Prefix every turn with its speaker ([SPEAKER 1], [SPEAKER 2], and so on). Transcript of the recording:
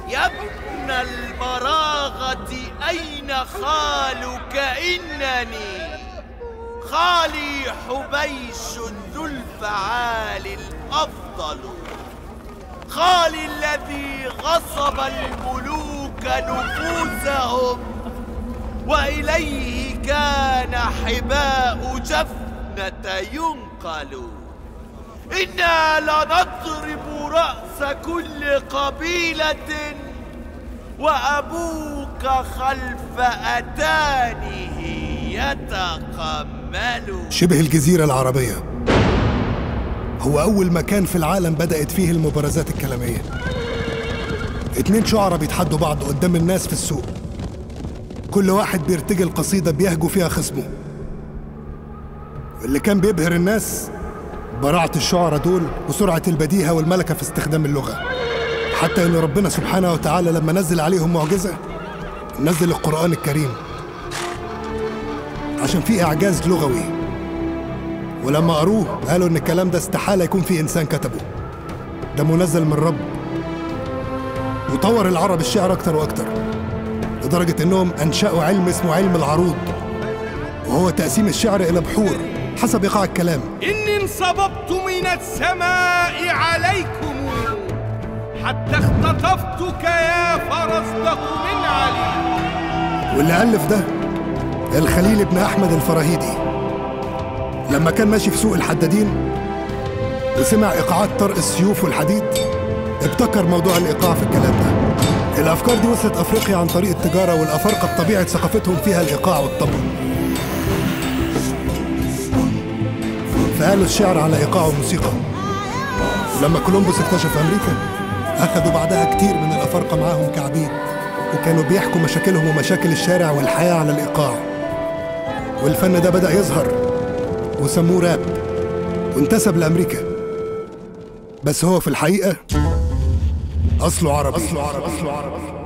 [SPEAKER 1] يا ابن البراغة أين خالك إنني خالي حبيش ذو الفعال الأفضل خالي الذي غصب الملوك نفوسهم وإليه كان حباء جفنة ينقل إنا لنضرب رأس كل قبيلة وأبوك خلف أتانه يتقمل
[SPEAKER 2] شبه الجزيرة العربية هو أول مكان في العالم بدأت فيه المبارزات الكلامية اتنين شعراء بيتحدوا بعض قدام الناس في السوق كل واحد بيرتجل قصيدة بيهجو فيها خصمه اللي كان بيبهر الناس براعة الشعراء دول وسرعة البديهة والملكة في استخدام اللغة حتى إن ربنا سبحانه وتعالى لما نزل عليهم معجزة نزل القرآن الكريم عشان فيه إعجاز لغوي ولما قروه قالوا إن الكلام ده استحالة يكون في إنسان كتبه ده منزل من رب وطور العرب الشعر أكتر وأكتر لدرجة إنهم أنشأوا علم اسمه علم العروض وهو تقسيم الشعر إلى بحور حسب إيقاع الكلام
[SPEAKER 3] إني انصببت من السماء عليكم حتى اختطفتك يا فرزدق من علي
[SPEAKER 2] واللي ألف ده الخليل بن أحمد الفراهيدي لما كان ماشي في سوق الحدادين وسمع إيقاعات طرق السيوف والحديد ابتكر موضوع الإيقاع في الكلام ده الأفكار دي وصلت أفريقيا عن طريق التجارة والأفارقة بطبيعة ثقافتهم فيها الإيقاع والطبل فقالوا الشعر على إيقاع الموسيقى لما كولومبوس اكتشف أمريكا أخدوا بعدها كتير من الأفارقة معاهم كعبيد وكانوا بيحكوا مشاكلهم ومشاكل الشارع والحياة على الإيقاع والفن ده بدأ يظهر وسموه راب وانتسب لأمريكا بس هو في الحقيقة أصله عربي, أصله عربي. أصله عربي.